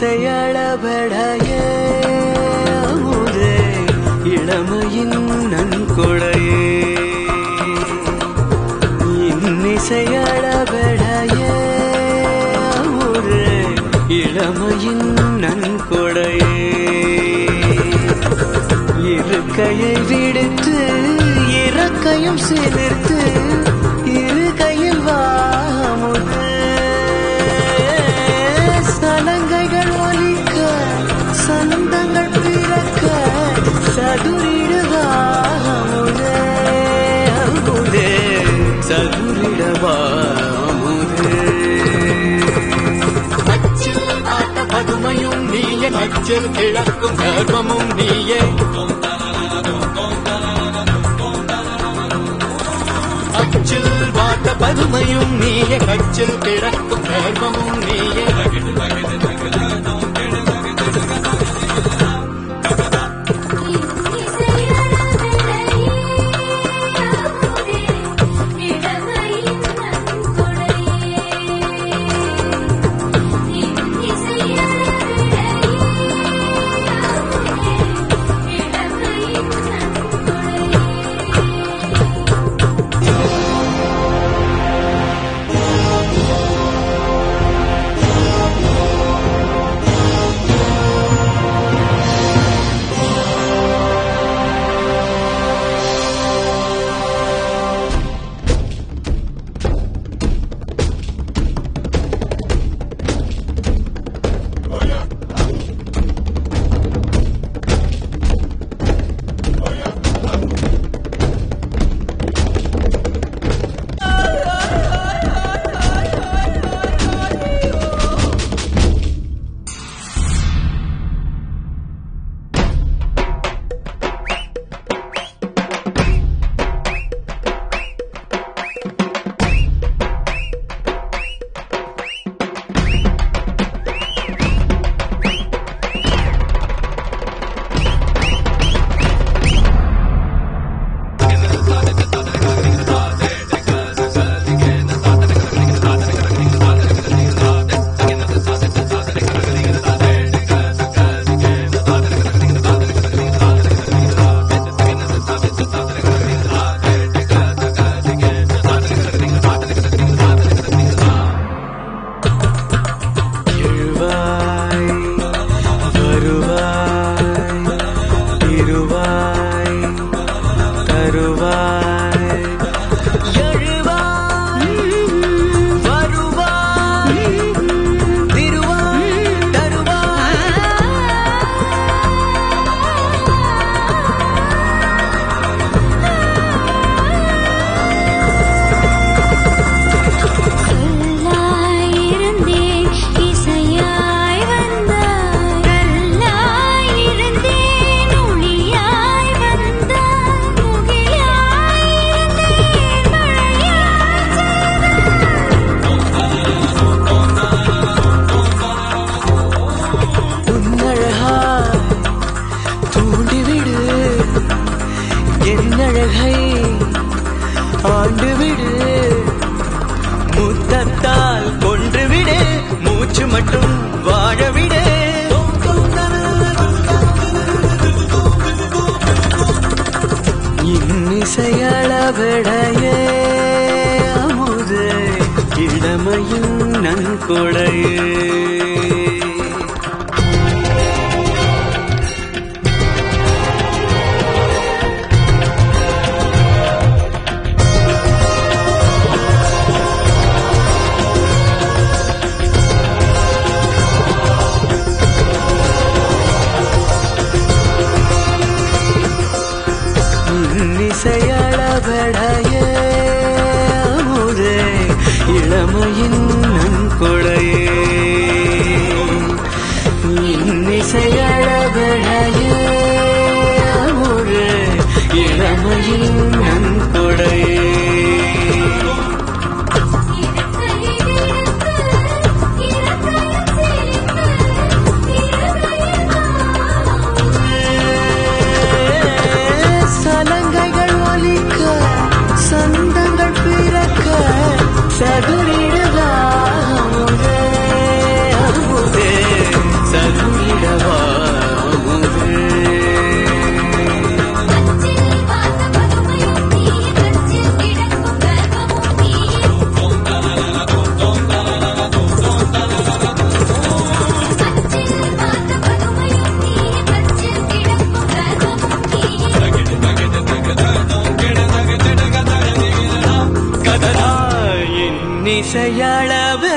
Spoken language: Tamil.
இன்னிசையளபடையே அமுதே இளமையின் நன்கொடையே இன்னிசையளபடையே அமுதே இளமையின் நன்கொடையே இருக்கையை விடுத்து இறக்கையும் சேர்த்து இரு கையில் வாமுது சலங்கைகள் ஒலிக்க சந்தங்கள் பிறக்க சதுரிடுவாமுதே அமுதே சதுரிடவாமுதே அச்சில் ஆட்ட பதுமையும் நீயே நச்சில் கிழக்கும் கர்வமும் நீயே அச்சில் வாட்ட பதுமையும் நீயே கச்சில் கிழக்கும் கர்வமும் நீயே எழுவாய் வருவாய் திருவாய் தருவாய் எழுவாய் வருவாய் திருவாய் தருவாய் கல்லாயிருந்தேன் இசையாய் வந்தாய் கல்லாயிருந்தேன் ஒளியாய் வந்தாய் முகிலாயிருந்தேன் மழையாய் உன்னழகாய் தூண்டிவிடு என்னழகை ஆண்டுவிடு முத்தத்தால் கொன்றுவிடு மூச்சு மட்டும் வாழவிடு இன்னிசையளவிடையே அமுதே இளமையின் நன்கொடையே இன்னிசையளபடையே அமுதே இளமையின் நன்கொடையே இன்னிசையளபடையே அமுதே இளமையின் நன்கொடையே சலங்கைகள் ஒலிக்க சந்தங்கள் பிறக்க சதுரிடுதா இசையளவு